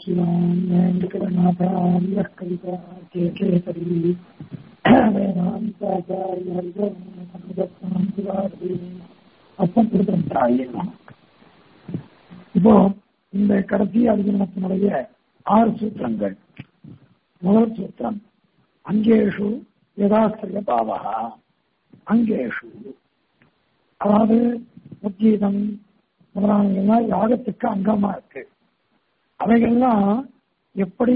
श्रीरामनाथार्यः कविता केकेसरी வேதாந்தாச்சாரியர்கம் இப்போ இந்த கடைசி அதிகரணத்தினுடைய ஆறு சூத்திரங்கள் முதல் சூத்திரம் அங்கேஷு யதாஸ்திரிய பாவகா அங்கேஷு அதாவது உத்கீதம் முதலானவங்கெல்லாம் யாகத்துக்கு அங்கமா இருக்கு அவைகள்லாம் எப்படி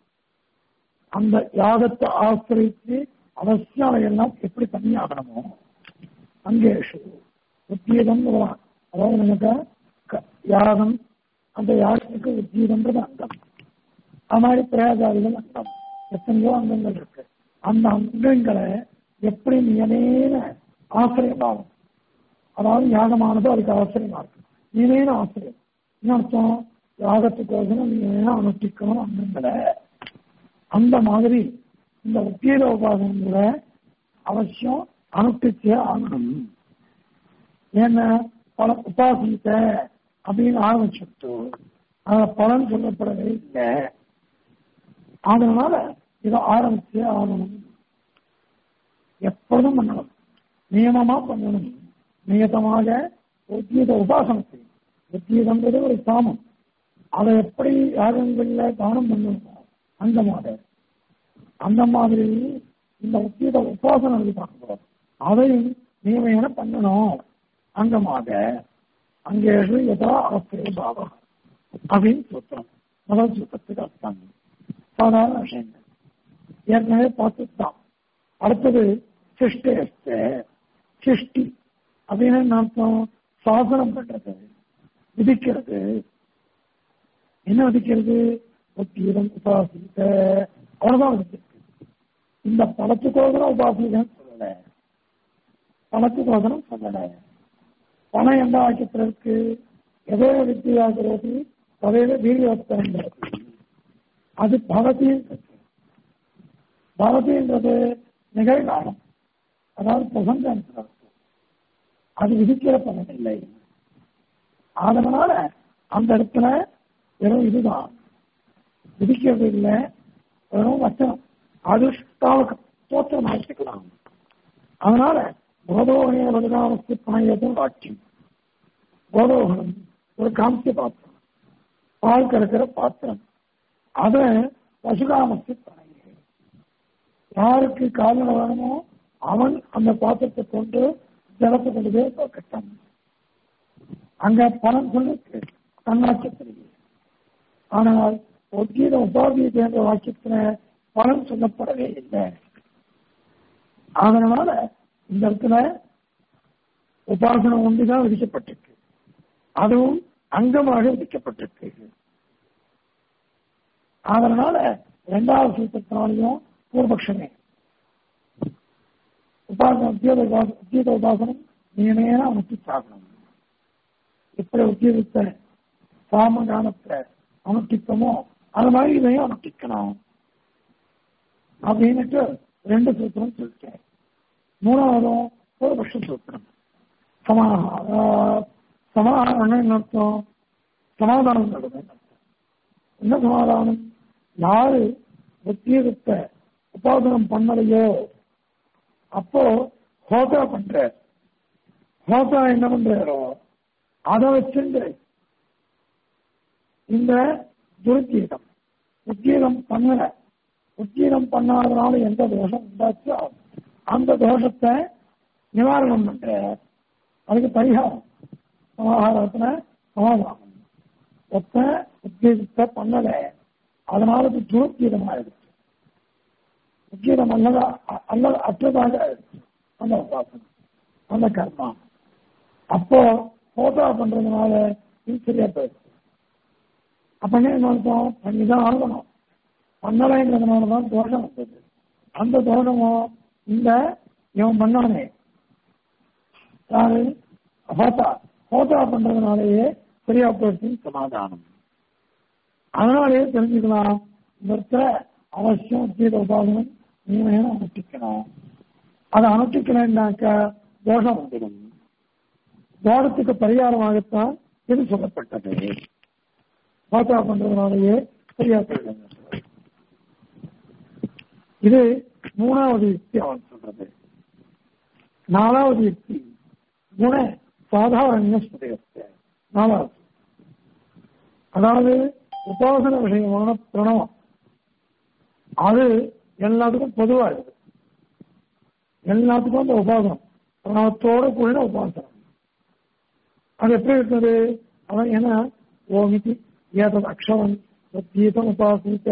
அந்த யாகத்தை ஆசிரித்து அவசியம் அவைகள்லாம் எப்படி பண்ணியாகணுமோ அங்கேஷு உத்கீதம் முதலாம் அதாவது நமக்கு க- யாகம் அந்த யாகத்துக்கு உத்கீதம்ன்றது அங்கம் அது மாதிரி பிரயாசாதிகள் அங்கம் எத்தனையோ அங்கங்கள் இருக்கு அந்த அங்கங்களை எப்படி நியமேன ஆசிரியமாகும் அதாவது யாகமானது அதுக்கு அவசியமா இருக்கு நியமேன ஆசிரியம் என்ன அர்த்தம் யாகத்துக்கோசரம் நியமேன அனுஷ்டிக்கணும் அங்கங்களை அந்த மாதிரி இந்த உத்தீத உபாசனங்களை அவசியம் அனுஷ்டிச்சே ஆகணும் ஏன்னா பல உபாசித்த அப்படின்னு ஆரம்பிச்சுட்டு அத பலன் சொல்லப்படவே இல்லை அதனால இதை ஆரம்பிச்சே ஆகணும் எப்பொழுதும் பண்ணணும் நியமமா பண்ணணும் நியதமாக உத்தியத உபாசனத்தை உத்தியதன்றது ஒரு சாமம் அதை எப்படி யாகங்கள்ல தானம் பண்ணணுமோ அந்த மாதிரி அந்த மாதிரி இந்த உத்தியத உபாசனம் இருக்கு பார்க்கிறோம் அதையும் நியமன பண்ணணும் அங்கமாக அங்கே யதா ஆசிரிய பாவம் அப்படின்னு சூத்திரம் முதல் சூத்திரத்துக்கு அர்த்தம் சாதாரண விஷயங்கள் ஏற்கனவே பார்த்துதான் அடுத்தது சிஷ்டேஸ்த சிஷ்டி அப்படின்னு என்ன அர்த்தம் சாசனம் பண்றது விதிக்கிறது என்ன விதிக்கிறது உத்தீரம் உபாசித்த அவ்வளவுதான் விதிக்கிறது இந்த பணத்துக்கோசரம் உபாசிக்கன்னு சொல்லல பணத்துக்கோசரம் சொல்லல பணம் எந்த வாக்கியத்தில் இருக்கு எதோ வித்தியாகிறது தவையில வீரியவத்தம் அது பவதியும் இருக்கு பவதின்றது நிகழ்காலம் அதாவது பிரசங்கம் அது விதிக்கிற பலன் இல்லை அதனால அந்த இடத்துல வெறும் இதுதான் விதிக்கிறது இல்லை வெறும் வச்சனம் அதிர்ஷ்டாவுக்கு தோற்றம் ஆக்கிக்கலாம் அதனால போதோகனே வலுதாமஸ்து பணையதும் வாக்கியம் போதோகனம் ஒரு காமிக்க பாத்திரம் பால் கறக்கிற பாத்திரம் அத பசுகாமஸ்து பணைய யாருக்கு கால்நடை வேணுமோ அவன் அந்த பாத்திரத்தை கொண்டு ஜலத்தை கொண்டு போய் கட்டம் அங்க பணம் சொல்லிருக்கு தன்னாட்சத்திரிகை ஆனால் ஒத்தியில உபாதியை சேர்ந்த வாக்கியத்துல பலன் சொல்லப்படவே இல்லை அதனால இந்த இடத்துல உபாசனம் ஒன்றுதான் விதிக்கப்பட்டிருக்கு அதுவும் அங்கமாக விதிக்கப்பட்டிருக்கு அதனால இரண்டாவது சூத்திரத்தினாலையும் பூர்வபக்ஷமே உபாசனம் உத்தியோக உபாசனம் உத்தியோக உபாசனம் நியமேன அனுப்பி சாகணும் எப்படி உத்தியோகத்தை சாமகானத்தை அனுஷ்டிப்போமோ அது மாதிரி இதையும் அனுஷ்டிக்கணும் அப்படின்னுட்டு ரெண்டு சூத்திரம் சொல்லிட்டேன் மூணாவதும் ஒரு பட்ச சூத்திரம் சமாஹா சமாதானம் என்ன அர்த்தம் சமாதானம் நடக்குது என்ன சமாதானம் யாரு உத்தியோகத்தை உபாசனம் பண்ணலையோ அப்போ ஹோதா பண்ற ஹோதா என்ன பண்றாரோ அதை வச்சிருந்து இந்த துருக்கீதம் உத்கீதம் பண்ணல உத்கீதம் பண்ணாதனால எந்த தோஷம் உண்டாச்சோ அந்த தோஷத்தை நிவாரணம் பண்ற அதுக்கு பரிகாரம் சமாதாரத்துல சமாதானம் ஒத்த உத்கீதத்தை பண்ணல அதனால அது துருக்கீதம் ஆயிடுச்சு உத்கீதம் அல்லதா அல்ல அற்றதாக ஆயிடுச்சு அந்த உபாசனம் அந்த கர்மா அப்போ போட்டா பண்றதுனால இது சரியா போயிடுச்சு அப்ப என்ன அர்த்தம் பண்ணிதான் ஆகணும் பண்ணலைங்கிறதுனாலதான் தோஷம் வந்தது அந்த தோஷமும் இந்த இவன் பண்ணானே யாரு ஹோட்டா ஹோட்டா பண்றதுனாலேயே சரியா போயிடுச்சுன்னு சமாதானம் அதனாலேயே தெரிஞ்சுக்கலாம் இந்த இடத்துல அவசியம் உத்தியோக உபாதனம் நீமையான அனுஷ்டிக்கணும் அதை அனுஷ்டிக்கணும்னாக்கா தோஷம் வந்துடும் தோஷத்துக்கு பரிகாரமாகத்தான் இது சொல்லப்பட்டது பாத்தா பண்றதுனாலேயே சரியா போயிடுங்க இது மூணாவது யுக்தி அவன் சொல்றது நாலாவது யுக்தி குண சாதாரண ஸ்மృతి நாலாவது அதாவது உபாசன விஷயமான பிரணவம் அது எல்லாத்துக்கும் பொதுவா இருக்குது எல்லாத்துக்கும் அந்த உபாசனம் பிரணவத்தோட கூடின உபாசனம் அது எப்படி இருக்குது அவன் ஏன்னா ஓமிதி ஏதத் அக்ஷரம் கீதம் உபாசித்த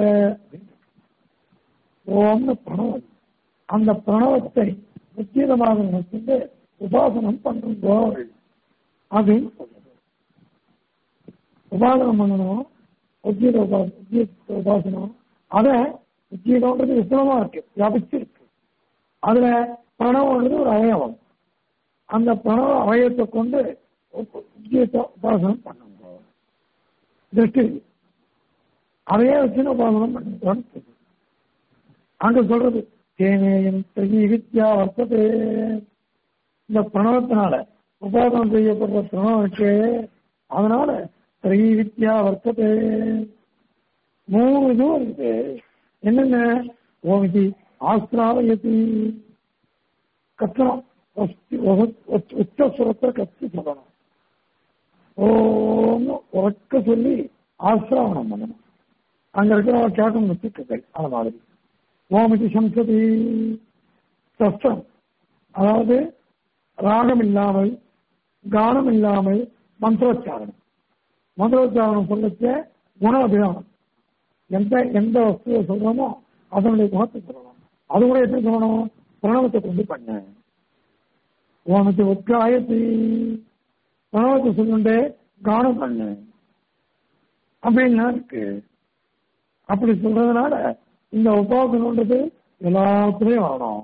ஓம்னு பிரணவம் அந்த பிரணவத்தை உத்தீதமாக நினைச்சிட்டு உபாசனம் பண்ணுங்கோ அப்படின்னு சொல்றது உபாசனம் பண்ணணும் உத்தீத உபாசனம் உத்தீத உபாசனம் அத உத்தீதம்ன்றது விபுலமா இருக்கு வியாபிச்சிருக்கு அதுல பிரணவம்ன்றது ஒரு அவயவம் அந்த பிரணவ அவயத்தை கொண்டு உத்தீத உபாசனம் பண்ணுங்க திருஷ்டி அதையே வச்சு உபாசனம் பண்ணுங்க அங்க சொல்றது தேனேயம் தகி வித்யா வர்த்ததே இந்த பிரணவத்தினால உபாதனம் செய்யப்படுற பிரணவம் இருக்கு அதனால திரை வித்யா வர்த்ததே மூணு இதுவும் இருக்கு என்னென்ன ஓமிதி ஆஸ்திராவயதி கத்தனம் உச்சஸ்வரத்தை கத்தி சொல்லணும் ஓம்னு உறக்க சொல்லி ஆசிராவணம் பண்ணணும் அங்க இருக்கிற கேட்கும் வச்சுக்கள் அது மாதிரி ஓமிதி சம்சதி சஸ்திரம் அதாவது ராகம் இல்லாமல் கானம் இல்லாமல் மந்திரோச்சாரணம் மந்திரோச்சாரணம் சொல்லச்ச குண அபிராமம் எந்த எந்த வஸ்துவை சொல்றோமோ அதனுடைய குணத்தை சொல்லணும் அது கூட எப்படி சொல்லணும் பிரணவத்தை கொண்டு பண்ண ஓமத்தை உட்காயத்தி பிரணவத்தை சொல்லுண்டே கானம் பண்ணு அப்படின்லாம் இருக்கு அப்படி சொல்றதுனால இந்த உபாசனன்றது எல்லாத்துலயும் வரணும்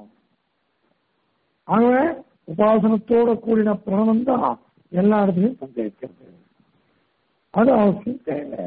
ஆகவே உபாசனத்தோட கூடின பிரணம் தான் எல்லா இடத்துலையும் சந்தேகிக்கிறது அது அவசியம் தேவை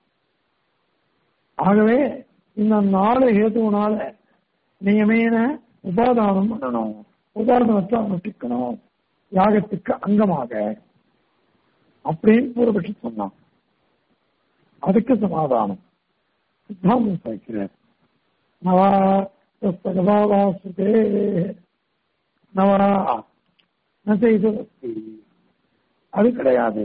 ஆகவே இந்த நாலு ஹேதுனால நியமேன உபாதானம் பண்ணணும் உபாதானத்தை அனுஷ்டிக்கணும் யாகத்துக்கு அங்கமாக அப்படின்னு பூர்வபட்சி சொன்னான் அதுக்கு சமாதானம் சித்தாந்தம் சேர்க்கிறார் நவா புஸ்தகபாவாசுதே நவரா நசைதஸ்தி அது கிடையாது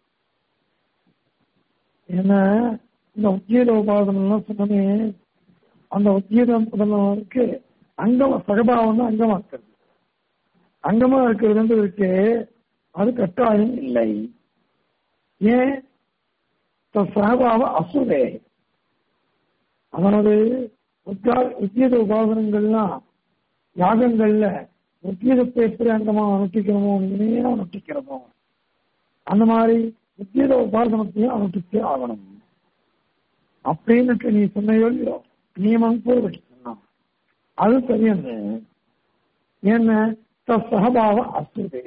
ஏன்னா இந்த உத்தியத உபாதனம் சொன்னே அந்த உத்தியதற்கு அங்கமா சகபாவம் தான் அங்கமா இருக்கிறது அங்கமா இருக்கிறது இருக்கு அது கட்டாயம் இல்லை ஏன் சகபாவ அசுரே அதாவது உத்தியத உபாசனங்கள்லாம் யாகங்கள்ல உத்தியதத்தை எப்படி அங்கமா அனுஷ்டிக்கிறோமோ இனிமையா அனுஷ்டிக்கிறோமோ அந்த மாதிரி உத்தியத உபாசனத்தையும் அனுஷ்டிச்சே ஆகணும் அப்படின்னு நீ சொன்னையோ இல்லையோ நியமம் பூர்வச்சு சொன்னான் அது சரியன்னு என்ன சகபாவ அசுதே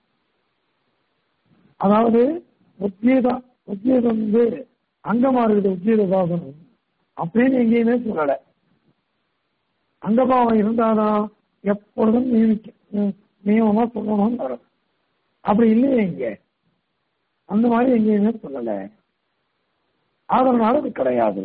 அதாவது உத்தியதம் உத்தியதம் வந்து அங்கமா இருக்குது உத்தியத உபாசனம் அப்படின்னு எங்கேயுமே சொல்லல அங்கபாவம் இருந்தாதான் எப்பொழுதும் நியமிக்க நியமமா சொல்லணும்னு வரும் அப்படி இல்லையே இங்க அந்த மாதிரி எங்கேயுமே சொல்லல அதனால அது கிடையாது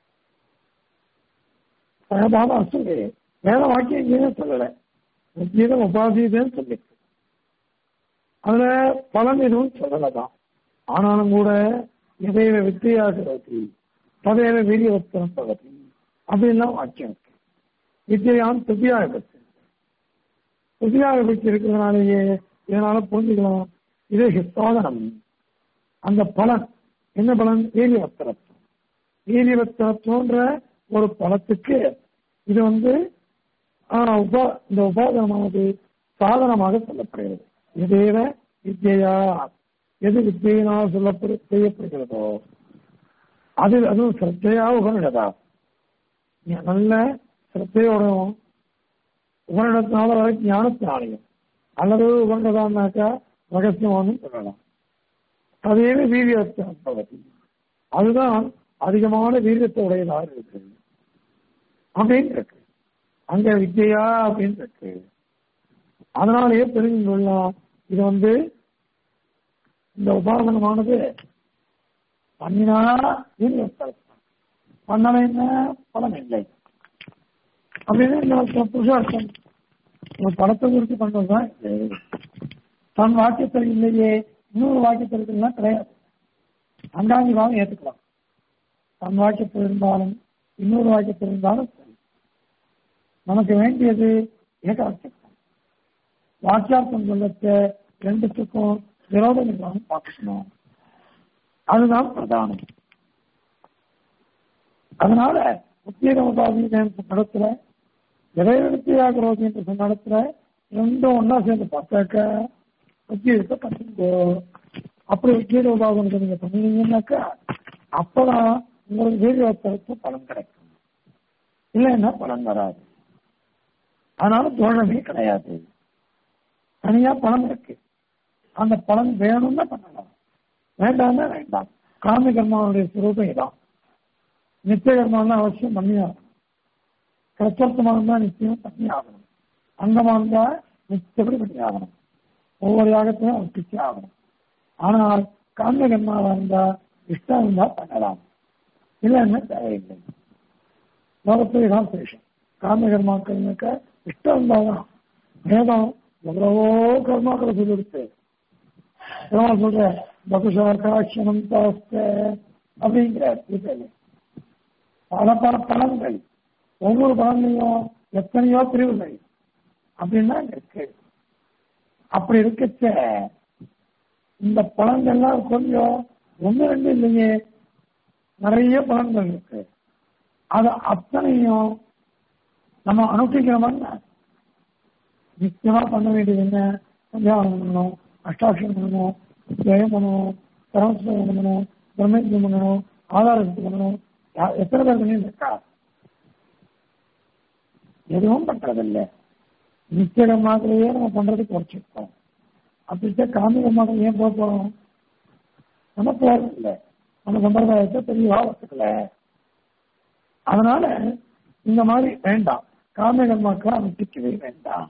சகபாவ அசுரே வேத வாக்கியம் எங்கேயுமே சொல்லல உத்தியதம் உபாசியதேன்னு சொல்லிருக்கு அதுல பலன் எதுவும் சொல்லலதான் ஆனாலும் கூட எதைவ வித்தியாசத்தி ததைவ வீரியவத்தனம் பகதி அப்படின்லாம் வாக்கியம் இருக்கு வித்தியான் துதியாக பற்றி துதியாக பற்றி இருக்கிறதுனாலேயே இதனால புரிஞ்சுக்கலாம் இது சாதனம் அந்த பலன் என்ன பலன் வீரியவத்தனத்துவம் வீரியவத்தனத்துவன்ற ஒரு பலத்துக்கு இது வந்து உபா இந்த உபாதனமானது சாதனமாக சொல்லப்படுகிறது எதேவ வித்யா எது வித்தியினால் சொல்லப்படு செய்யப்படுகிறதோ அது அதுவும் சிரத்தையா உகனிடதா நல்ல சிரத்தையோடும் உகனிடத்தினால வர ஞானத்தினாலையும் அல்லது உகனிடதான்னாக்கா ரகசியமானு சொல்லலாம் அதே வீரியத்தை பகதி அதுதான் அதிகமான வீரியத்தை உடையதாக இருக்குது அப்படின்னு இருக்கு அங்க வித்யா அப்படின்னு இருக்கு அதனாலேயே தெரிஞ்சு கொள்ளலாம் இது வந்து இந்த உபாசனமானது பண்ணினா வீரியத்தை பண்ணலைன்னா பலன் இல்லை அப்படின்னு இந்த புருஷார்த்தம் ஒரு படத்தை குறித்து பண்றதுதான் இது. தன் வாக்கியத்தில் இல்லையே இன்னொரு வாக்கியத்தில் இருக்கலாம் கிடையாது அங்காங்கி வாங்க ஏத்துக்கலாம் தன் வாக்கியத்தில் இருந்தாலும் இன்னொரு வாக்கியத்தில் இருந்தாலும் சரி நமக்கு வேண்டியது ஏகாட்சம் வாக்கியார்த்தம் சொல்லத்த ரெண்டுத்துக்கும் விரோதம் இல்லாமல் பார்க்கணும் அதுதான் பிரதானம் அதனால உத்தீர உபாதி படத்துல இறைவனத்தையாக ரோதி என்று சொன்ன இடத்துல ரெண்டும் ஒன்னா சேர்ந்து பார்த்தாக்க உத்தீரத்தை பண்ணுங்கோ அப்படி உத்தீர உபாதனத்தை நீங்க பண்ணீங்கன்னாக்கா அப்பதான் உங்களுக்கு வீரியத்தருக்கு பலன் கிடைக்கும் இல்லைன்னா பலன் வராது அதனால தோழமே கிடையாது தனியா பலன் இருக்கு அந்த பலன் வேணும்னா பண்ணலாம் வேண்டாம்னா வேண்டாம் காமி கர்மாவுடைய சுரூபம் இதான் நித்திய கர்மாலாம் அவசியம் பண்ணி ஆகணும் பிரச்சர்த்தமாக இருந்தா நிச்சயம் பண்ணி ஆகணும் அங்கமா இருந்தா நிச்சயப்படி பண்ணி ஆகணும் ஒவ்வொரு யாகத்தையும் ஒப்பிச்சு ஆகணும் ஆனால் காமிய கர்மாவா இருந்தா இஷ்டம் இருந்தா பண்ணலாம் இல்லைன்னா தேவையில்லை லோகத்தில் இதான் சேஷம் காமிய கர்மாக்கள்னாக்க இஷ்டம் இருந்தாதான் வேதம் எவ்வளவோ கர்மாக்களை சொல்லிடுச்சு எவ்வளவு சொல்ற பகுஷாக்காட்சணம் தாஸ்த அப்படிங்கிறார் கீதையில பல பல பலன்கள் ஒவ்வொரு பலன்லையும் எத்தனையோ பிரிவுகள் அப்படின்னா அங்க இருக்கு அப்படி இருக்கச்ச இந்த பலன்கள்லாம் கொஞ்சம் ஒண்ணு ரெண்டு இல்லையே நிறைய பலன்கள் இருக்கு அது அத்தனையும் நம்ம அனுஷ்டிக்கிறோம்னா நிச்சயமா பண்ண வேண்டியது என்ன சந்தியாவனம் பண்ணணும் அஷ்டாட்சரம் பண்ணணும் ஜெயம் பண்ணணும் பரமஸ்வரம் பண்ணணும் பிரம்மேந்திரம் பண்ணணும் ஆதாரத்து பண்ணணும் யா- எத்தனை பேர் பண்ணிட்டு இருக்கா எதுவும் பண்றதில்லை நிச்சயமாகவே நம்ம பண்றது குறைச்சிருக்கோம் அப்படிச்சா காமிகமாக ஏன் போக போறோம் நம்ம போறதில்லை நம்ம சம்பிரதாயத்தை தெளிவா வச்சுக்கல அதனால இந்த மாதிரி வேண்டாம் காமிகர்மாக்களை அமைச்சிக்கவே வேண்டாம்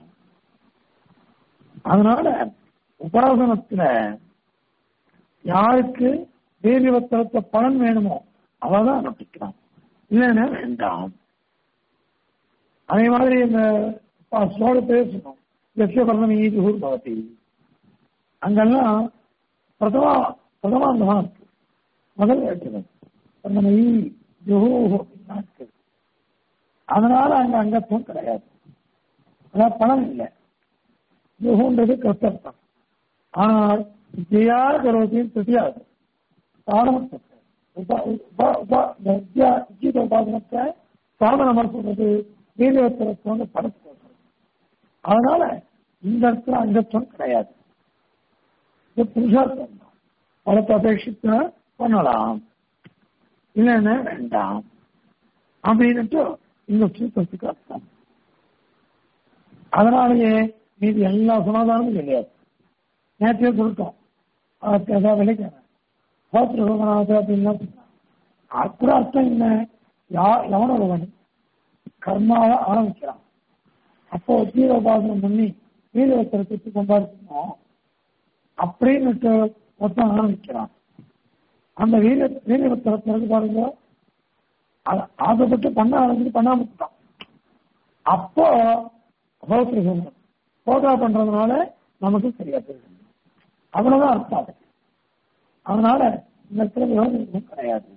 அதனால உபாசனத்துல யாருக்கு வீரியவத்தலத்த பலன் வேணுமோ அவதான் அனுப்பிக்கலாம் இல்லைன்னா வேண்டாம் அதே மாதிரி இந்த ப- ஸ்லோகத்திலே சொன்னோம் லட்சிய பரணம் ஈதி ஊர் பவதி அங்கெல்லாம் பிரதமா பிரதமாந்தமா இருக்கு முதல் எழுத்துகள் பரணம் ஈ ஜுஹூ அப்படின்லாம் இருக்கு அதனால அங்க அங்கத்துவம் கிடையாது அதான் பணம் இல்லை ஜுஹூன்றது கர்த்தர்த்தம் ஆனால் ஜெயா கரோதின்னு தெரியாது சாதனத்தை உப உப உப இந்த வித்யா வித்யுத உபாசனத்தை சாதனம் சொல்றது வீரத்துவத்தை வந்து படத்து சொல்றது அதனால இந்த இடத்துல அங்கத்துவம் கிடையாது இது புருஷார்த்தம் தான் பலத்தை அபேட்சித்து பண்ணலாம் இல்லைன்னா வேண்டாம் அப்படின்னுட்டு இந்த சூத்திரத்துக்கு அர்த்தம் அதனாலேயே மீதி எல்லா சமாதானமும் கிடையாது நேற்றே சொல்லிட்டோம் அதுக்கு ஏதாவது விளைக்கிறேன் ஹோத்திர சோதனாவது அப்படின்னா அப்புறம் அர்த்தம் என்ன யா எவன ஒருவன் கர்மாவை ஆரம்பிக்கிறான் அப்போ தீவிரபாசனம் பண்ணி வீரவத்திரத்துக்கு கொண்டாடிக்கணும் அப்படின்னுட்டு மொத்தம் ஆரம்பிக்கிறான் அந்த வீர வீரவத்திரத்திற்கு பாருங்க அ- ஆசைப்பட்டு பண்ண ஆரம்பிச்சு பண்ணாம விட்டான் அப்போ ஹோத்திர சோதனம் போதா பண்றதுனால நமக்கு சரியா தெரியும் அவ்வளவுதான் அர்த்தம் அது. அதனால இந்த இடத்துல விரோதம் கிடையாது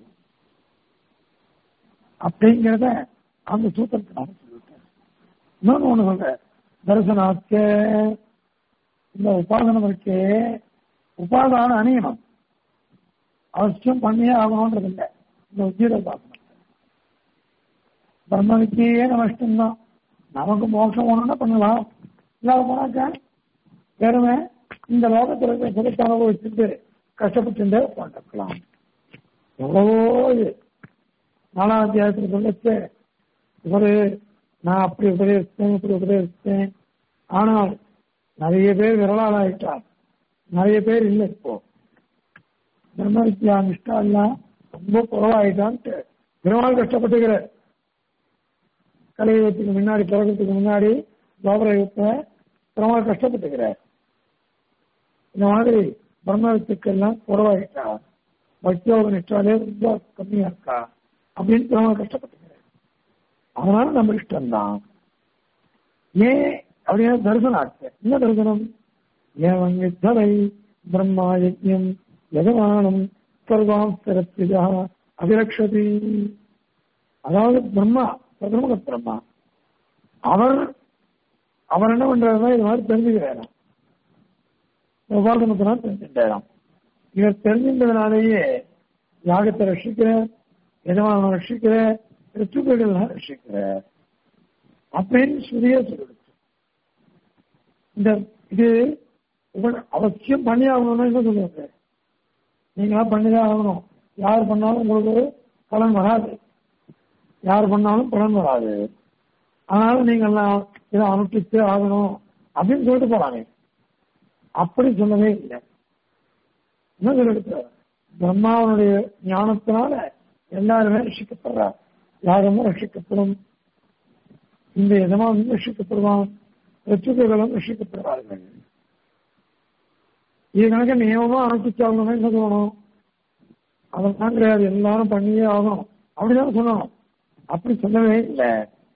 அப்படிங்கிறத அந்த சூத்திரத்தை நான் சொல்லிட்டேன் இன்னொன்னு ஒண்ணு சொல்றேன் தரிசனாச்ச இந்த உபாசனம் இருக்கே உபாதான அணியணும் அவசியம் பண்ணியே ஆகணும்ன்றது இல்லை இந்த உத்தியோக உபாசனம் பிரம்மவித்தியே நம்ம இஷ்டம்தான் நமக்கு மோட்சம் வேணும்னா பண்ணலாம் இல்லாத போனாக்கா வெறுமே இந்த லோகத்தில் இருக்கிற சுகத்தை அனுபவிச்சுட்டு கஷ்டப்பட்டு உட்காந்துக்கலாம் எவ்வளவோ இது நாலாம் அத்தியாயத்தில் சொல்லிச்சு இவரு நான் அப்படி உபதேசித்தேன் இப்படி உபதேசித்தேன் ஆனால் நிறைய பேர் விரலால் ஆயிட்டார் நிறைய பேர் இல்லை இப்போ பிரம்ம வித்யா நிஷ்டா எல்லாம் ரொம்ப குறவாயிட்டான்ட்டு பெருமாள் கஷ்டப்பட்டுக்கிறார் கலியுகத்துக்கு முன்னாடி பிறகுறதுக்கு முன்னாடி துவாபர யுகத்தை பெருமாள் கஷ்டப்பட்டுக்கிறார் இந்த மாதிரி பிரம்ம வித்துக்கெல்லாம் குறவாயிட்டா பக்தியோக நிஷ்டாலே ரொம்ப கம்மியா இருக்கா அப்படின்னு பெருமாள் கஷ்டப்பட்டுக்கிறார் அதனால நம்ம இஷ்டம்தான் ஏன் அப்படின்னா தரிசனம் ஆச்சு என்ன தரிசனம் ஏவன் வித்தவை பிரம்மா யஜ்யம் யஜமானம் சர்வாம் சிறப்பிதா அபிரக்ஷதி அதாவது பிரம்மா சதுர்முக பிரம்மா அவர் அவர் என்ன பண்றாருன்னா இது மாதிரி தெரிஞ்சுக்கிறாராம் உபாசனத்தினால் தெரிஞ்சுட்டாராம் இவர் தெரிஞ்சின்றதுனாலேயே யாகத்தை ரட்சிக்கிற எஜமான ரட்சிக்கிற ரித்துக்கள்லாம் ரட்சிக்கிற அப்படின்னு ஸ்ருதியே சொல்லிடுச்சு இந்த இது உங்கள் அவசியம் பண்ணி ஆகணும்னா என்ன சொல்லுவாங்க நீங்களா பண்ணிதான் ஆகணும் யார் பண்ணாலும் உங்களுக்கு பலன் வராது யார் பண்ணாலும் பலன் வராது அதனால நீங்கள்லாம் இதை அனுஷ்டித்து ஆகணும் அப்படின்னு சொல்லிட்டு போறாங்க அப்படி சொல்லவே இல்லை என்ன சொல்லிடுச்சு பிரம்மாவனுடைய ஞானத்தினால எல்லாருமே ரட்சிக்கப்படுறார் யாருமே ரட்சிக்கப்படும் இந்த எதமாவும் ரட்சிக்கப்படுவான் ரட்சிக்கர்களும் ரட்சிக்கப்படுவார்கள் இது கணக்கு நியமமா அனுப்பிச்சாகணும்னா என்ன சொல்லணும் அதெல்லாம் கிடையாது எல்லாரும் பண்ணியே ஆகணும் அப்படிதான் சொல்லணும் அப்படி சொல்லவே இல்லை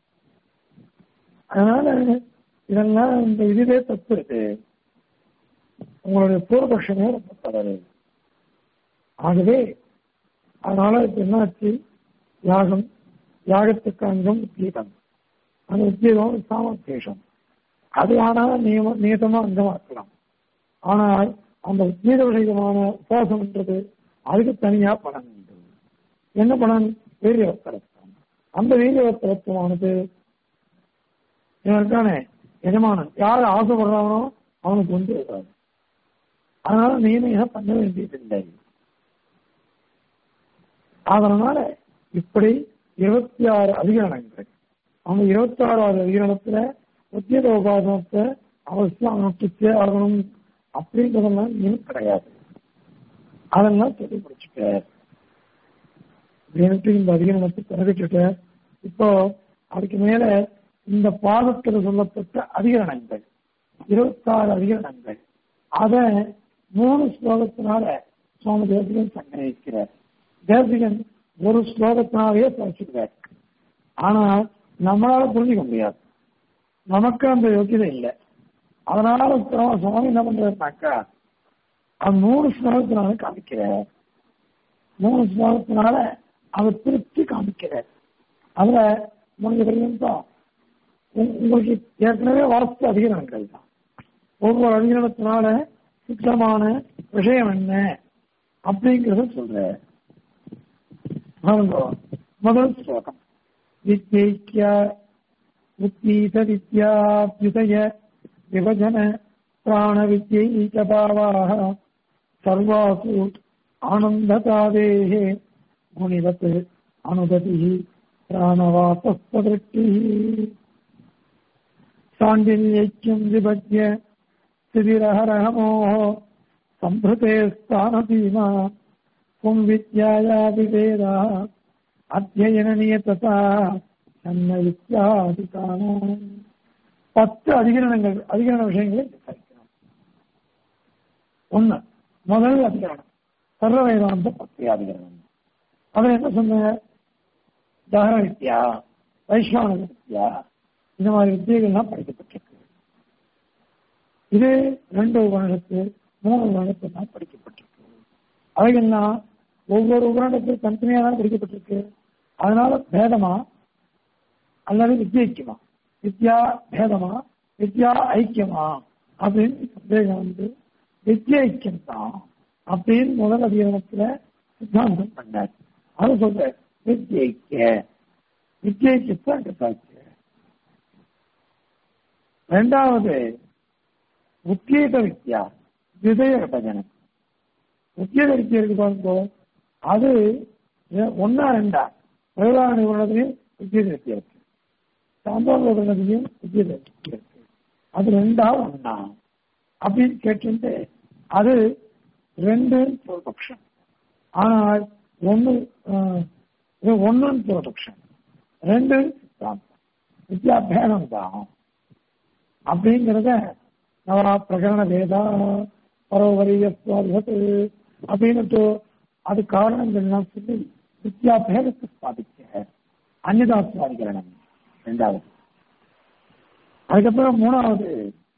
அதனால இதெல்லாம் இந்த இதுவே தப்பு இருக்கு உங்களுடைய பூர்வபட்சமே ரொம்ப தவறு ஆகவே அதனால இப்ப என்னாச்சு யாகம் யாகத்துக்கு அங்கம் உத்கீதம் அந்த உத்கீதம் சாமசேஷம் அது ஆனால் நியம நியதமா அங்கமா இருக்கலாம் ஆனால் அந்த உத்கீத விஷயமான உபாசம்ன்றது அதுக்கு தனியா பலன் உண்டு என்ன பலன் வீரியவத்தரத்துவம் அந்த வீரியவத்தரத்துவமானது இவன் இருக்கானே எஜமானன் யார் ஆசைப்படுறானோ அவனுக்கு வந்து இருக்காது அதனால நியமனம் பண்ண வேண்டியதில்லை அதனால இப்படி இருபத்தி ஆறு அதிகரணங்கள் அவங்க இருபத்தி ஆறாவது அதிகரணத்துல உத்தியோக உபாசனத்தை அவசியம் அனுஷ்டிச்சே ஆகணும் அப்படின்றதெல்லாம் இன்னும் கிடையாது அதெல்லாம் சொல்லி முடிச்சுட்ட இந்த அதிகரணத்தை பிறகுச்சுட்ட இப்போ அதுக்கு மேல இந்த பாதத்தில் சொல்லப்பட்ட அதிகரணங்கள் இருபத்தாறு அதிகரணங்கள் அத மூணு ஸ்லோகத்தினால சுவாமி தேசிகன் சங்கரிக்கிறார் தேசிகன் ஒரு ஸ்லோகத்தினாலேயே படிச்சுக்கிறார் ஆனா நம்மளால புரிஞ்சுக்க முடியாது நமக்கு அந்த யோக்கியதை இல்லை அதனால சுவாமி என்ன பண்றாருனாக்கா அது மூணு ஸ்லோகத்தினால காமிக்கிறார் மூணு ஸ்லோகத்தினால அதை பிரிச்சு காமிக்கிறார் அதுல முடிஞ்ச பர்யந்தம் உங்களுக்கு ஏற்கனவே வரத்து அதிகரணங்கள் தான் ஒவ்வொரு அதிகரணத்தினால சுத்தமான விஷயம் என்ன அப்படிங்கறத சொல்ற முதல் ஸ்லோகம் வித்யைக்கிய உத்தீத வித்யாபியுதய விபஜன பிராண வித்யைக பாவாக சர்வாசு ஆனந்ததாதேः குணிவத் அனுததி பிராணவாசஸ்வதிருஷ்டிः சாண்டில்யைக்கியம் விபஜ்ய சிதிரஹரஹமோः सम्भृते स्थानसीमा पुं विद्याया विभेदा அத்தியனநியத்தா சன்ன வித்யாதிகானம் பத்து அதிகரணங்கள் அதிகரண விஷயங்களை விசாரிக்கிறோம் ஒண்ணு முதல் அதிகரணம் சர்வ வேதாந்த பத்து அதிகரணம் அதுல என்ன சொன்ன தகர வித்யா வைஷ்ணவன வித்யா இந்த மாதிரி வித்தியைகள்லாம் படிக்கப்பட்டிருக்கு இது ரெண்டு வருடத்து மூணு வருடத்து தான் படிக்கப்பட்டிருக்கு அவைகள்லாம் ஒவ்வொரு உபரணத்துக்கு தனித்தனியாக தான் படிக்கப்பட்டிருக்கு அதனால பேதமா அல்லது வித்யைக்கியமா வித்யா பேதமா வித்யா ஐக்கியமா அப்படின்னு சந்தேகம் வந்து வித்யா ஐக்கியம் தான் அப்படின்னு முதல் அதிகாரத்துல சித்தாந்தம் பண்ணார் அது சொல்ற வித்யைக்கிய வித்யைக்கியத்தை அங்கத்தாச்சு ரெண்டாவது உத்கீத வித்யா விதய விபஜனம் உத்கீத வித்யா இருக்கு பாருங்க அது ஒன்னா ரெண்டா வேளாண் நிறுவனத்திலையும் உத்கீத வித்யா இருக்கு சாம்பார் நிறுவனத்திலையும் உத்கீத வித்யா இருக்கு அது ரெண்டா ஒன்னா அப்படின்னு கேட்டு அது ரெண்டு பட்சம் ஆனால் ஒன்னு ஒன்னு பட்சம் ரெண்டு சித்தாந்தம் வித்யா பேதம் தான் அப்படிங்கிறத நவரா பிரகரண வேதா பரோவரிய அப்படின்னு அது காரணங்கள்லாம் சொல்லி வித்யா பேதத்தை ஸ்தாபிக்க அந்நிதாஸ்வாதிகரணம் ரெண்டாவது அதுக்கப்புறம் மூணாவது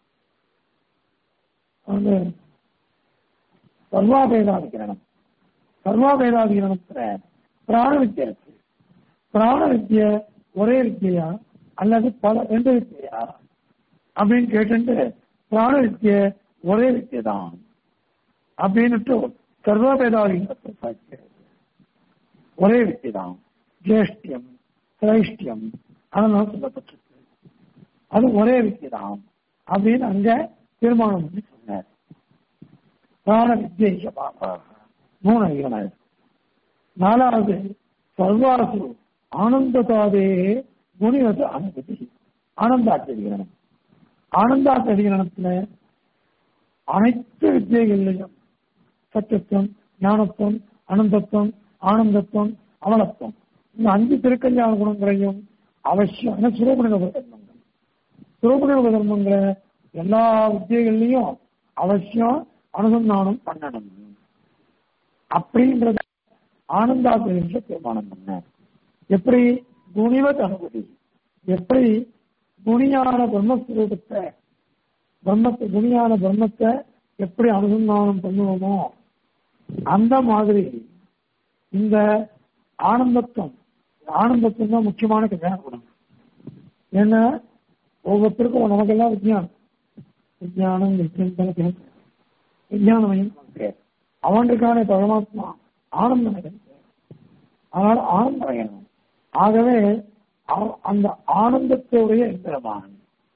வந்து சர்வாபேதாதிகரணம் சர்வாபேதாதிகரணத்துல பிராண வித்தியை இருக்கு பிராண வித்திய ஒரே வித்தியா அல்லது பல ரெண்டு வித்தியா அப்படின்னு கேட்டு பிராண வித்திய ஒரே வித்தியை தான் அப்படின்னுட்டு சர்வாபேதாதிகரணத்தை சாட்சியம் ஒரே வித்தியை தான் ஜேஷ்டியம் சிரேஷ்டியம் அதெல்லாம் சொல்லப்பட்டிருக்கு அது ஒரே வித்தியை தான் அப்படின்னு அங்க தீர்மானம் பண்ணி சொன்னார் பிராண வித்யை பாபா மூணு அதிகமாக நாலாவது சர்வாசு ஆனந்ததாதே குணிவது அனுமதி ஆனந்தாச்சரிகரணம் ஆனந்தாச்சரிகரணத்துல அனைத்து வித்தியைகள்லையும் சத்தியத்துவம் ஞானத்துவம் அனந்தத்துவம் ஆனந்தத்துவம் அமலத்துவம் இந்த அஞ்சு திருக்கல்யாண குணங்களையும் அவசியம் ஏன்னா சுரகுண தர்மங்கள் சுரகுண தர்மங்களை எல்லா வித்தியகள்லையும் அவசியம் அனுசந்தானம் பண்ணணும் அப்படின்றத ஆனந்தாத்திர தீர்மானம் பண்ண எப்படி குணிவத் அனுமதி எப்படி குணியான பிரம்மஸ்வரூபத்தை பிரம்மத்தை குணியான பிரம்மத்தை எப்படி அனுசந்தானம் பண்ணுவோமோ அந்த மாதிரி இந்த ஆனந்தத்துவம் ஆனந்தத்துவம் தான் முக்கியமான கல்யாண குணம் ஏன்னா ஒவ்வொருத்தருக்கும் நமக்கெல்லாம் விஜயானம் விஜயானம் விஜயம் விஜயானமயம் அவனுக்கான பரமாத்மா ஆனந்தமயம் அதனால ஆனந்தமயம் ஆகவே அந்த ஆனந்தத்துடைய எந்திரமான்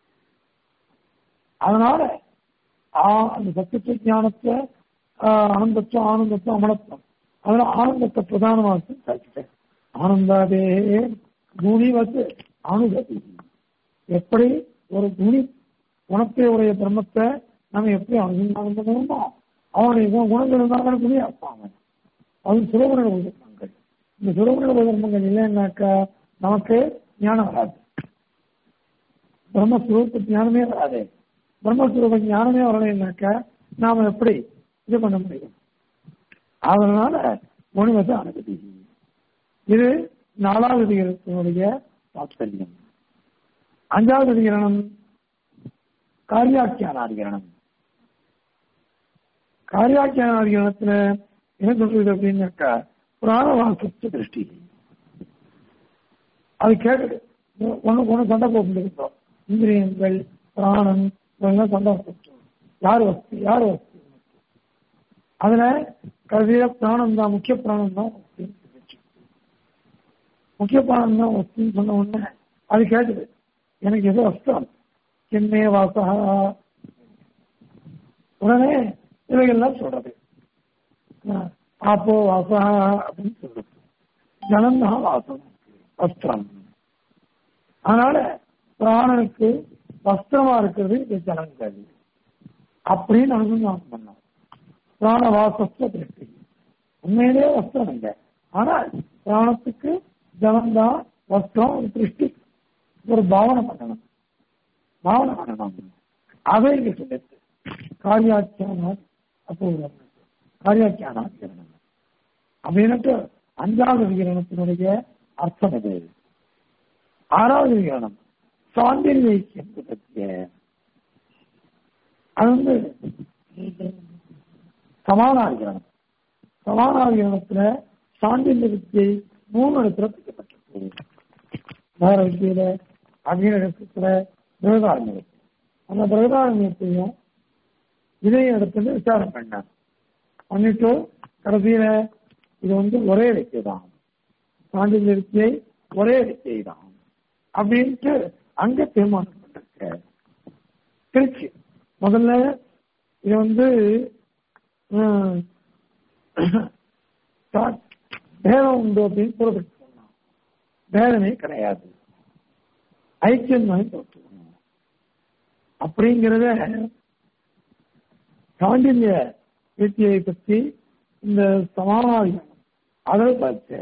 அதனால அந்த சத்திய ஞானத்தை ஆனந்தத்துவம் ஆனந்தத்துவம் அமலத்துவம் அதனால ஆனந்தத்தை பிரதானமாக சாதிச்சிட்டேன் ஆனந்தாதே குணிவது அனுகதி எப்படி ஒரு குணி குணத்தை உடைய பிரம்மத்தை நம்ம எப்படி அனுசந்தானம் பண்ணணுமோ அவனுடைய குணங்கள் இருந்தாலும் குணியா இருப்பாங்க அது சுரகுண உதர்மங்கள் இந்த சுரகுண உதர்மங்கள் இல்லைன்னாக்கா நமக்கு ஞானம் வராது பிரம்மஸ்வரூப ஞானமே வராது பிரம்மஸ்வரூப ஞானமே வரலைன்னாக்கா நாம எப்படி இது பண்ண முடியும் அதனால முனிவத்தை அனுமதி இது நாலாவது அதிகாரத்தினுடைய தாத்பரியம் அஞ்சாவது அதிகரணம் காரியாக்கியான அதிகரணம் காரியாக்கியான அதிகரணத்துல என்ன சொல்றது அப்படின்னாக்கா பிராணவாசத்து திருஷ்டி அது கேட்குது ஒண்ணு ஒண்ணு சண்டை போட்டு இந்திரியங்கள் பிராணம் இதெல்லாம் சண்டை போட்டு யார் வஸ்து யார் வஸ்து அதுல கடைசியில பிராணம் தான் முக்கிய பிராணம் தான் முக்கிய பிராணம் தான் வஸ்துன்னு சொன்ன உடனே அது கேட்டது எனக்கு எது வஸ்திரம் கிண்ணே வாசா உடனே இவைகள்லாம் சொல்றது ஆப்போ வாசா அப்படின்னு சொல்றது ஜனம் தான் வாசம் வஸ்திரம் அதனால பிராணனுக்கு வஸ்திரமா இருக்கிறது இந்த ஜனங்கள் அப்படின்னு அனுசந்தானம் பண்ணோம் பிராண வாசஸ்த திருஷ்டி உண்மையிலே வஸ்திரம் இல்லை ஆனால் பிராணத்துக்கு ஜனம்தான் வஸ்திரம் ஒரு திருஷ்டி ஒரு பாவனை பண்ணணும் பாவனை பண்ணணும் அதை இங்க சொல்லிட்டு காரியாக்கியான அபூர்வம் காரியாக்கியான அதிகரணம் அப்படின்னுட்டு அஞ்சாவது விகிரணத்தினுடைய அர்த்தம் இது ஆறாவது விகிரணம் சாந்திரியை பற்றிய அது வந்து சமானாதிகரணம் சமானாதிகரணத்துல சாண்டில்ய வித்தியை மூணு இடத்துல பிடிக்கப்பட்டிருக்கு வேற வித்தியில அக்னிடத்துல பிரகதாரண்யம் அந்த பிரகதாரண்யத்தையும் இதே இடத்துல விசாரம் பண்ணார் பண்ணிட்டு கடைசியில இது வந்து ஒரே வித்தியை தான் சாண்டில்ய வித்தியை ஒரே வித்தியை தான் அப்படின்ட்டு அங்க தீர்மானம் பண்ணிருக்க திருச்சி முதல்ல இது வந்து பேதம் உண்டு அப்படின்னு கூறப்பட்டு சொன்னான் பேதமே கிடையாது ஐக்கியம் தான் தோற்றுக்கணும் அப்படிங்கிறத சாண்டில்ய வித்தியை பற்றி இந்த சமானாதிகம் அதை பார்த்த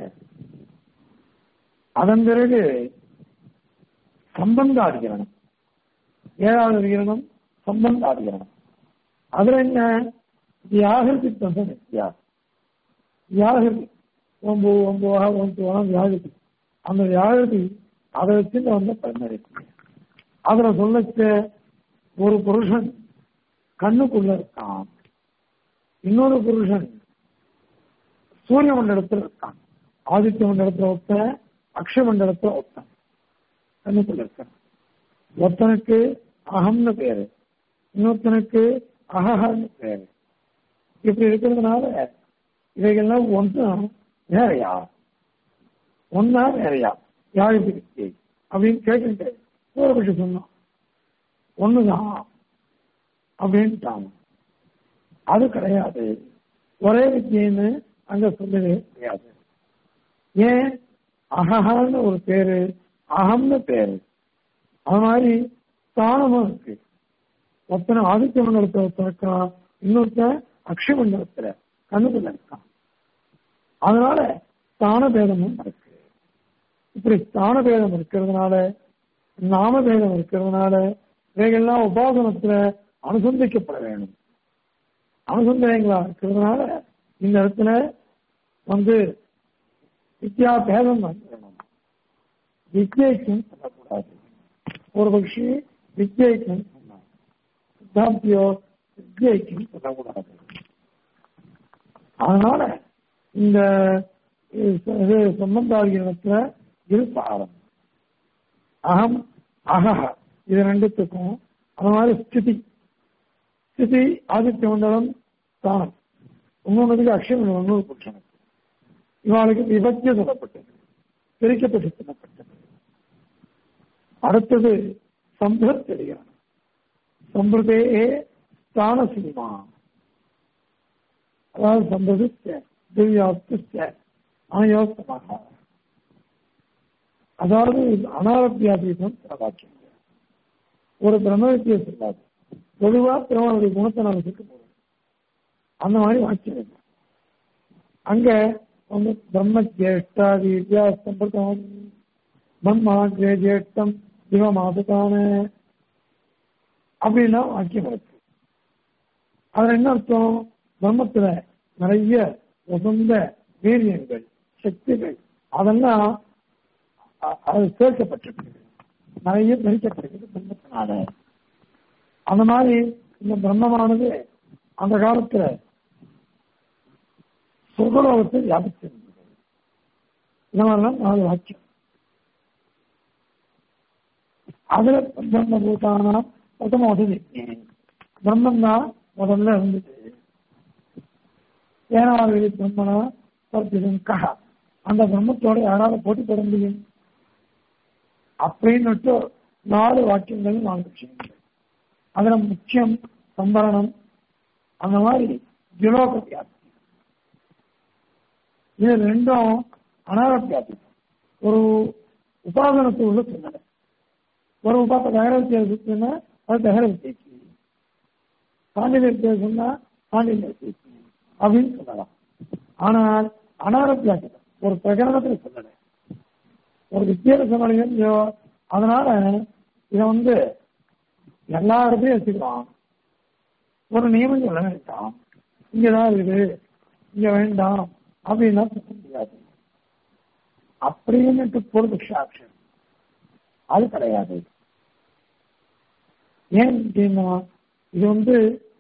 அதன் பிறகு சம்பந்தாதிகரணம் ஏழாவது அதிகரணம் சம்பந்தாதிகரணம் அதுல என்ன வியாகிருதி தந்த வித்யா வியாகிருதி ஒம்பு ஒம்புவாக ஒம்புவாக வியாழதி அந்த வியாழதி அதை வச்சு வந்து பரிமாறிக்கு அதுல சொல்லச்ச ஒரு புருஷன் கண்ணுக்குள்ள இருக்கான் இன்னொரு புருஷன் சூரிய மண்டலத்தில் இருக்கான் ஆதித்ய மண்டலத்தில் ஒருத்தன் அக்ஷ மண்டலத்தில் ஒருத்தன் கண்ணுக்குள்ள இருக்கான் ஒருத்தனுக்கு அகம்னு பேரு இன்னொருத்தனுக்கு அகஹன்னு பேரு இப்படி இருக்கிறதுனால இவைகள்லாம் ஒன்றும் வேறையா ஒன்னா வேறையா யாருக்கு வித்தியை அப்படின்னு கேட்டுட்டு பூரபட்சி சொன்னான் ஒண்ணுதான் அப்படின்ட்டாங்க அது கிடையாது ஒரே வித்தியன்னு அங்க சொல்லவே கிடையாது ஏன் அகஹான்னு ஒரு பேரு அகம்னு பேரு அது மாதிரி ஸ்தானமும் இருக்கு ஒருத்தனை ஆதித்ய மண்டலத்தில் ஒருத்தருக்கான் இன்னொருத்தன் அக்ஷய மண்டலத்துல கண்ணுக்குள்ள இருக்கான் அதனால ஸ்தான பேதமும் இருக்கு இப்படி ஸ்தான பேதம் இருக்கிறதுனால நாம பேதம் இருக்கிறதுனால இவைகள்லாம் உபாசனத்துல அனுசந்திக்கப்பட வேண்டும் அனுசந்தயங்களா இருக்கிறதுனால இந்த இடத்துல வந்து வித்யா பேதம் வந்துடணும் வித்யைக்கும் சொல்லக்கூடாது ஒரு பட்சி வித்யைக்கும் சொன்னார் சித்தாந்தியோ வித்யைக்கும் சொல்லக்கூடாது அதனால இந்த இது சம்பந்தாகிரணத்துல இது சாரம் அகம் அகஹ இது ரெண்டுத்துக்கும் அது மாதிரி ஸ்திதி ஸ்திதி ஆதித்ய மண்டலம் ஸ்தானம் இன்னொன்றுக்கு அக்ஷயம் இன்னொரு புருஷனுக்கு இவாளுக்கு விபத்திய சொல்லப்பட்டது பிரிக்கப்பட்டு சொல்லப்பட்டது அடுத்தது சம்பிரத்தடியான சம்பிரதே ஸ்தான சினிமா அதாவது சம்பிரதிச்ச திவ்யாப்திச்ச அனயோஸ்தமாக அதாவது அனாரத்தியாதீதம் வாக்கியம் ஒரு பிரம்மவித்தியை சொல்லாது பொதுவா பிரம்மனுடைய குணத்தை நம்ம சொல்ல போறோம் அந்த மாதிரி வாக்கியம் இருக்கு அங்க வந்து பிரம்ம ஜேஷ்டாதி வித்தியாசம்பர்த்தம் பிரம்மா ஜேஷ்டம் சிவமாசுதான அப்படின்னா வாக்கியம் இருக்கு அதுல என்ன அர்த்தம் பிரம்மத்துல நிறைய உசந்த வீரியங்கள் சக்திகள் அதெல்லாம் அது சேர்க்கப்பட்டிருக்கு நிறைய பிரிக்கப்பட்டிருக்கு பிரம்மத்தினால அந்த மாதிரி இந்த பிரம்மமானது அந்த காலத்துல சுகலோகத்தை வியாபிச்சிருந்தது இந்த மாதிரிலாம் நாலு வாக்கியம் அதுல பிரம்ம பூதானா பிரதம உதவி பிரம்மன் தான் முதல்ல இருந்தது ஏனாவது பிரம்மனா பரத்திடும் கஹா அந்த பிரம்மத்தோட யாராவது போட்டி போட முடியும் அப்படின்னு நாலு வாக்கியங்கள் நாலு விஷயங்கள் அதுல முக்கியம் சம்பரணம் அந்த மாதிரி ஜுலோக வியாப்தி இது ரெண்டும் அனார வியாப்தி ஒரு உபாசனத்தை உள்ள சொன்னது ஒரு உபாச தகர வித்தியாசத்துன்னா அது தகர வித்தியாசி பாண்டிய வித்தியாசம் சொன்னா பாண்டிய வித்தியாசி அப்படின்னு சொல்லலாம் ஆனால் அனாரத்தியாசம் ஒரு பிரகரணத்தில் சொல்லல ஒரு வித்தியாச சமாளியோ அதனால இதை வந்து எல்லா இடத்துலையும் வச்சுக்கலாம் ஒரு நியமம் சொல்ல வேண்டாம் இங்கதான் இருக்குது இங்க வேண்டாம் அப்படின்னா சொல்ல முடியாது அப்படின்னு பூர்வபக்ஷாட்சம் அது கிடையாது ஏன் அப்படின்னா இது வந்து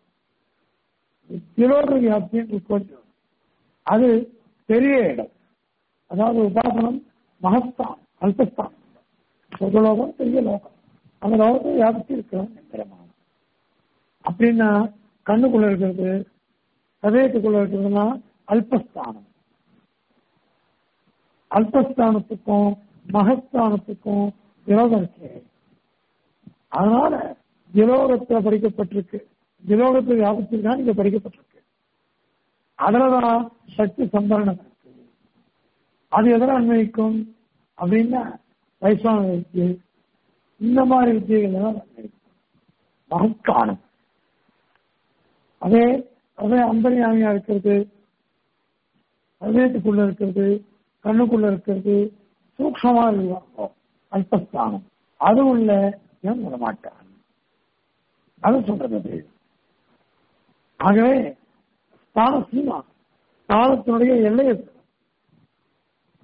திரோக வியாப்தின்னு கொஞ்சம் அது பெரிய இடம் அதாவது உபாசனம் மகஸ்தான் அல்பஸ்தான் சொர்க்கலோகம் பெரிய லோகம் அந்த லோகத்தை வியாபித்து இருக்கிறோம் எந்திரமான அப்படின்னா கண்ணுக்குள்ள இருக்கிறது ஹதயத்துக்குள்ள இருக்கிறதுனா அல்பஸ்தானம் அல்பஸ்தானத்துக்கும் மகஸ்தானத்துக்கும் விரோதம் இருக்கு அதனால திலோகத்துல படிக்கப்பட்டிருக்கு திலோகத்தை வியாபிச்சிருக்கான் இங்க படிக்கப்பட்டிருக்கு அதுலதான் சக்தி சம்பரணம் இருக்கு அது எதில் அன்வயிக்கும் அப்படின்னா வைஸ்வான வித்தியை இந்த மாதிரி வித்தியைகள் தான் அன்வயிக்கும் மகத்கானம் அதே அதே அந்தரியாமியா இருக்கிறது ஹதயத்துக்குள்ள இருக்கிறது கண்ணுக்குள்ள இருக்கிறது சூக்ஷமா இருக்கும் அல்பஸ்தானம் அது உள்ள ஏன் விடமாட்டான் அது சொல்றது ஆகவே ஸ்தான சீமா ஸ்தானத்தினுடைய எல்லையை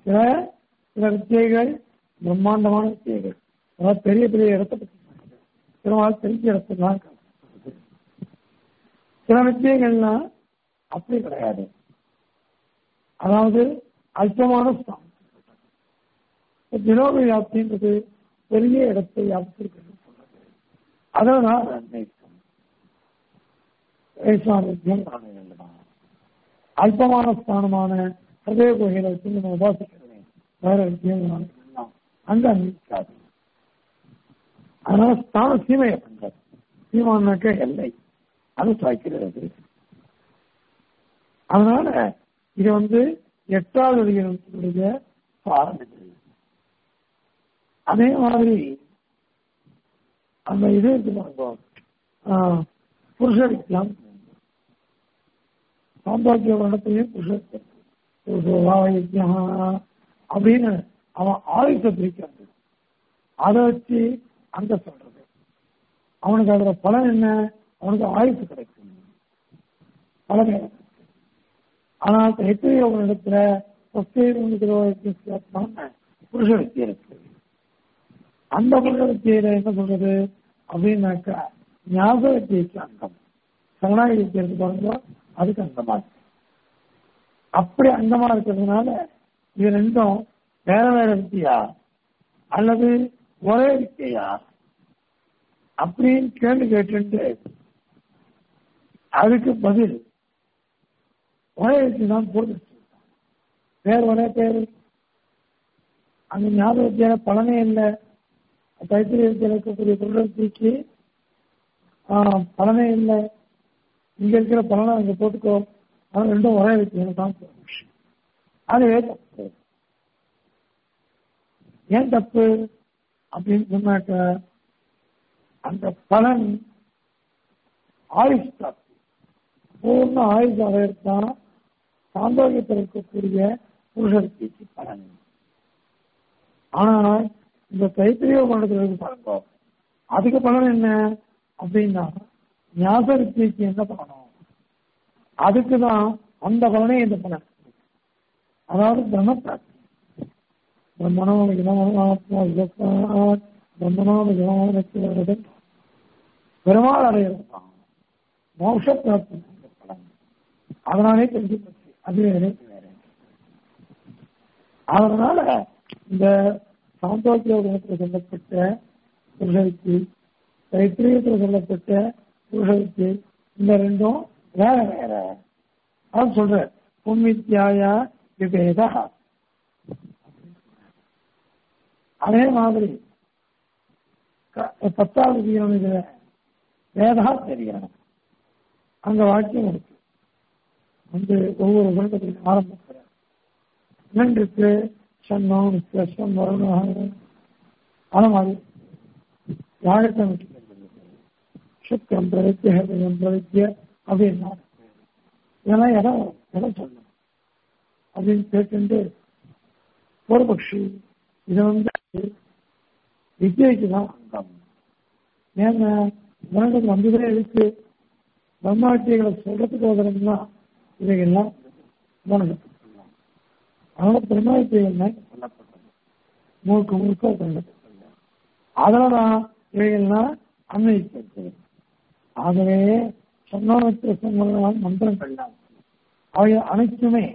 சில சில வித்தியைகள் பிரம்மாண்டமான வித்தியைகள் அதாவது பெரிய பெரிய இடத்தை பற்றி சொல்றது. பெருமாள் தெரிஞ்ச இடத்துலாம் காட்டுறது. சில வித்தியைகள்லாம் அப்படி கிடையாது அதாவது அல்பமான ஸ்தானம் தினோக வியாப்தின்றது பெரிய இடத்தை வியாபித்திருக்கிறது சொல்றது அதனால் அன்னைக்கும் வைஷ்ணவத்தியம் காணுகின்றன அல்பமான ஸ்தானமான ஹதய குகையில வச்சு நம்ம உபாசிக்கிறேன் வேற விஷயம் அங்க அன்னைக்காது அதனால ஸ்தான சீமையை பண்றது சீமானாக்க எல்லை அது சாய்க்கிறது அதனால இது வந்து எட்டாவது அதிகாரத்தினுடைய சாரம் இது அதே மாதிரி அந்த இது இருக்கு பாருங்க ஆஹ், புருஷ வித்யாம் சாம்பாக்கிய வருடத்திலையும் புருஷ யஜ்யா அப்படின்னு அவன் ஆயுஷ பிரிக்கிறது அதை வச்சு அங்க சொல்றது அவனுக்கு அதுல பலன் என்ன அவனுக்கு ஆயுசு கிடைக்கும் பலன் கிடைக்கும். ஆனால் தைத்திரிய இடத்துல புருஷ வித்தி இருக்கு அந்த புருஷ வித்தியில என்ன சொல்றது அப்படின்னாக்கா ஞாபக வித்தியைக்கு அங்கம் சரணாகி வித்தியை இருக்கு பாருங்க அதுக்கு அங்கமா இருக்கு அப்படி அங்கமா இருக்கிறதுனால இது ரெண்டும் வேற வேற வித்தியா அல்லது ஒரே வித்தியா அப்படின்னு கேள்வி கேட்டு அதுக்கு பதில் ஒரே வித்தி தான் பொருள் பேர் ஒரே பேர் அந்த ஞாபக வித்தியால பலனே இல்லை தைத்திரிய வித்தியில் இருக்கக்கூடிய பொருளுக்கு பலனே இல்லை இங்க இருக்கிற பலனை அங்க போட்டுக்கோ அது ரெண்டும் ஒரே வித்தியால தான் பொருள் அதுவே தப்பு ஏன் தப்பு அப்படின்னு சொன்னாக்க அந்த பலன் ஆயுஷ் தப்பு பூர்ண ஆயுஷ் அடையத்தான் சாந்தோகியத்தில் இருக்கக்கூடிய புருஷத்திக்கு பலன் ஆனால் இந்த தைத்திரிய பணத்தில் பாருங்க அதுக்கு பலன் என்ன அப்படின்னா ஞாபக வித்தியைக்கு என்ன பண்ணணும் அதுக்கு தான் அந்த பலனே இந்த பலன் அதாவது பிரம்ம பிராப்தி பிரம்மணோ விஜயமாத்மா விஜயத்வாத் பிரம்மணோ விஜயமானது பெருமாள் அடையிறது தான் மோட்ச பிராப்தி இந்த பலன் அதனாலே தெரிஞ்சு போச்சு அது வேற இது வேற அதனால இந்த சாந்தோக்கிய குணத்தில் சொல்லப்பட்ட புருஷவிக்கு தைத்திரியத்தில் சொல்லப்பட்ட புருஷவிக்கு இந்த ரெண்டும் வேற வேற அதான் சொல்ற புண்ணித்யாயா விபேதா அதே மாதிரி க- பத்தாவது தீரம் இதுல வேதா தெரியும் அங்க வாக்கியம் இருக்கு வந்து ஒவ்வொரு குணத்திலையும் ஆரம்பிக்கிற இருக்கு சன்னம் வித்தியாசம் வருணம் அது மாதிரி யாழக்கம் சுக்கம் பிரவித்திய ஹேதம் பிரவித்திய அப்படின்னா இதெல்லாம் இடம் இடம் சொல்லணும் அப்படின்னு கேட்டு பூர்வபக்ஷி இது வந்து வித்யைக்கு தான் அங்கம் ஏன்னா உலகத்துக்கு வந்ததே இருக்கு பிரம்மாட்டியங்களை சொல்றதுக்கு உதவணும்னா இவைகள்லாம் உலகத்துக்கு சொல்லலாம் அதனால பிரம்மாட்டியங்கள் தான் சொல்லப்பட்டது முழுக்க முழுக்க சொல்லப்பட்டது அதனால்தான் இவைகள்லாம் அன்வைக்கிறது ஆகவே சொன்னவற்றை சொன்ன மந்திரங்கள்லாம் அவை அனைத்துமே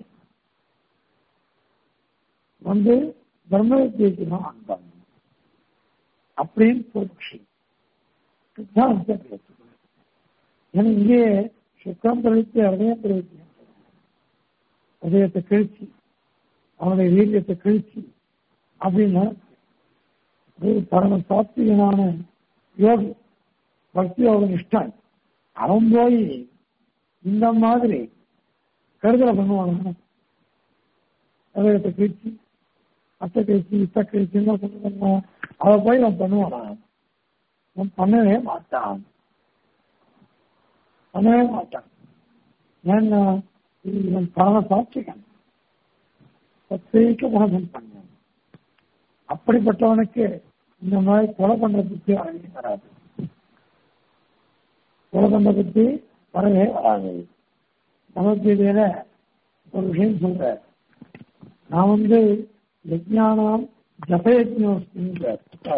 வந்து பிரம்ம வித்தியைக்கு தான் அங்கம் அப்படின்னு பூர்வபக்ஷி சித்தாந்தத்தை பேசுகிறேன் ஏன்னா இங்கே சுக்கம் தெரிவித்து அதயம் தெரிவித்து அதயத்தை கிழிச்சு அவனுடைய வீரியத்தை கிழிச்சு அப்படின்னா ஒரு பரம சாத்விகமான யோகி பக்தி யோக நிஷ்டன் அவன் போய் இந்த மாதிரி கருதலை பண்ணுவாங்க அதயத்தை கிழிச்சு அத்தை கழிச்சு இத்த கழிச்சு என்ன சொல்லுவாங்க அதை போய் அவன் பண்ணுவானா அவன் பண்ணவே மாட்டான் பண்ணவே மாட்டான் ஏன்னா இது இவன் பரம சாட்சிகன் சத்திரிக்க குணம் பண்ணான் அப்படிப்பட்டவனுக்கு இந்த மாதிரி கொலை பண்றதுக்கு அழகே வராது கொலை பண்றதுக்கு வரவே வராது பகவத்கீதையில ஒரு விஷயம் சொல்ற நான் வந்து யஜ்ஞானம் ஜபயஜ்னோஸ்மிங்கிற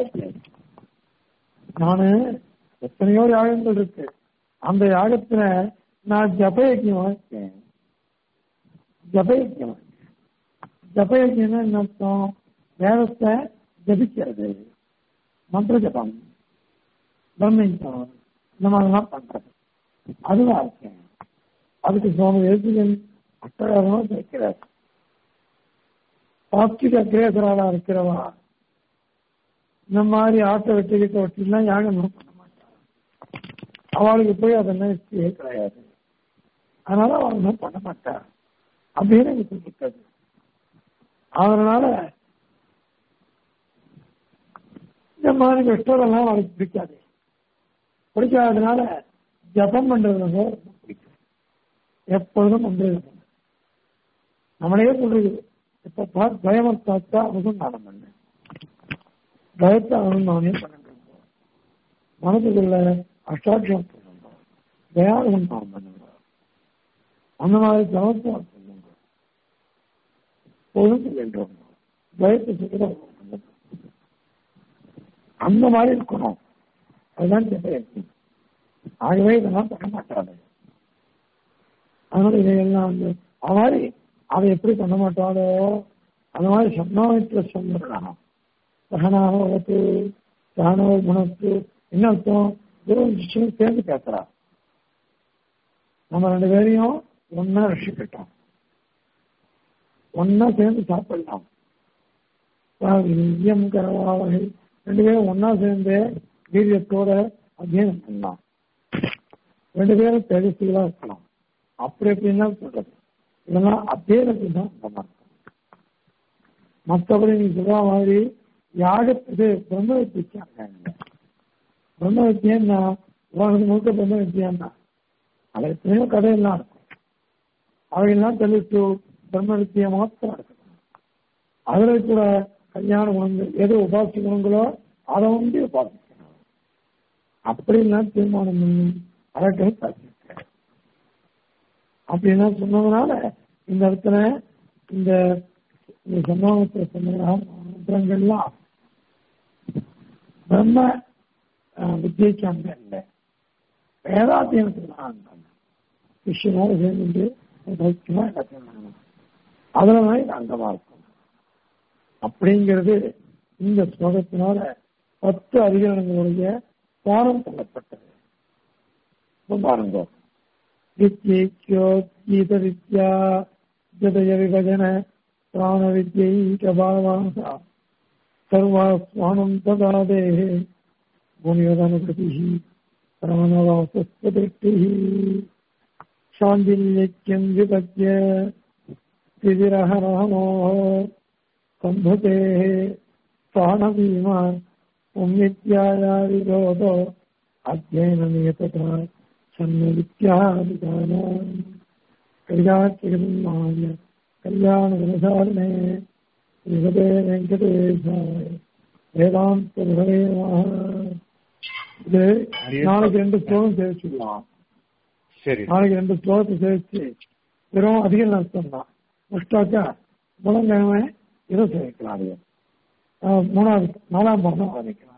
நானு எத்தனையோ யாகங்கள் இருக்கு அந்த யாகத்துல நான் ஜபயஜ்யமா இருக்கேன் ஜபயஜ்யம் ஜபயஜ்யம்னா என்ன அர்த்தம் வேதத்தை ஜபிக்கிறது மந்திர ஜபம் பிரம்மஞ்சம் இந்த மாதிரிலாம் பண்றது அதுவா இருக்கேன் அதுக்கு சுவாமி எழுத்துகள் அட்டகாரமா வைக்கிறார் பாப்டிக் அக்ரேசராளா இருக்கிறவா இந்த மாதிரி ஆட்டை வெட்டி கிட்ட வெட்டிலாம் யாகம் பண்ண மாட்டான் அவளுக்கு போய் அதெல்லாம் இஷ்டியே கிடையாது அதனால அவள் ஒன்றும் பண்ண மாட்டா அப்படின்னு எனக்கு சொல்லிட்டது அதனால இந்த மாதிரி கஷ்டமெல்லாம் அவளுக்கு பிடிக்காது பிடிக்காததுனால ஜபம் பண்றது ரொம்ப பிடிக்கும் எப்பொழுதும் வந்து நம்மளே சொல்றது இப்ப பார் பயமத்தாத்தா அனுசந்தானம் பண்ணு பயத்தை அனுசந்தானே பண்ணிட்டு இருந்தோம் மனதுக்குள்ள அஷ்டாட்சம் பண்ணுங்க தயானுசந்தானம் பண்ணுங்க அந்த மாதிரி ஜபத்தை பண்ணுங்க பொழுது வென்றோம் பயத்தை சுத்தம் அந்த மாதிரி இருக்கணும் அதுதான் ஜபம் ஆகவே இதெல்லாம் பண்ண மாட்டாங்க அதனால இதையெல்லாம் வந்து அது மாதிரி அதை எப்படி பண்ண மாட்டாளோ அந்த மாதிரி சம்மாவித்துல சொல்லலாம் சகனாவது சகனவ குணத்து என்ன அர்த்தம் குரு சிஷ்யனும் சேர்ந்து பேசுறா நம்ம ரெண்டு பேரையும் ஒன்னா ரசிக்கட்டும் ஒன்னா சேர்ந்து சாப்பிடலாம் நியம் கரவாவகை ரெண்டு பேரும் ஒன்னா சேர்ந்து வீரியத்தோட அத்தியனம் பண்ணலாம் ரெண்டு பேரும் தேஜஸ்விகளா இருக்கலாம் அப்படி எப்படின்னா சொல்றது இதெல்லாம் அத்தியனத்துக்கு தான் அந்த மற்றபடி நீ சொல்ற மாதிரி யாகத்துக்கு பிரம்ம வித்தியாங்க பிரம்ம வித்தியன்னா உலகத்து முழுக்க பிரம்ம வித்தியான்னா அது எத்தனையோ கதையெல்லாம் இருக்கும் அவையெல்லாம் தெளித்து பிரம்ம வித்தியை மாத்திரம் இருக்கணும் அதுல கூட கல்யாண குணங்கள் எது உபாசி குணங்களோ அதை வந்து உபாசிக்கணும் அப்படின்லாம் தீர்மானம் பண்ணி அரட்டை சாதிச்சிருக்காரு அப்படின்னா சொன்னதுனால இந்த இடத்துல இந்த இந்த சம்பவத்தை சொன்ன மந்திரங்கள்லாம் பிரம்ம வித்தியைக்கு அங்க இல்லை வேதாத்தியனத்துக்கு தான் அங்க விஷயமோடு சேர்ந்து பைத்தியமா எல்லாத்தையும் பண்ணணும் அதுல தான் இது அங்கமா இருக்கும் அப்படிங்கிறது இந்த ஸ்லோகத்தினால பத்து அதிகாரங்களுடைய பாரம் சொல்லப்பட்டது பாருங்க வித்யோத்கீத வித்யா ஜதய விபஜன பிராண வித்யைகபாவாசா சர்வாஸ்மானம் ததாதே முனியோதனுபதி பிராணவாசஸ்வதிருஷ்டி சாந்தில்யக்கியம் விபத்ய திதிரஹரஹனோ சம்பதே பிராணபீமா உம்மித்யாயா விரோதோ அத்தியனமேததா சன்னவித்யாதிகாரம் கல்யாண கல்யாணகுணசாரணே ஸ்ரீமதே வெங்கடேசாய வேதாந்த குரவே இது நாளைக்கு ரெண்டு ஸ்லோகம் சேவிச்சுக்கலாம் சரி நாளைக்கு ரெண்டு ஸ்லோகத்தை சேவிச்சு வெறும் அதிக நஷ்டம் தான் முடிச்சாக்கா புதன்கிழமை இதை சேவிக்கலாம் அது மூணாவது நாலாம் பாகம் ஆரம்பிக்கலாம்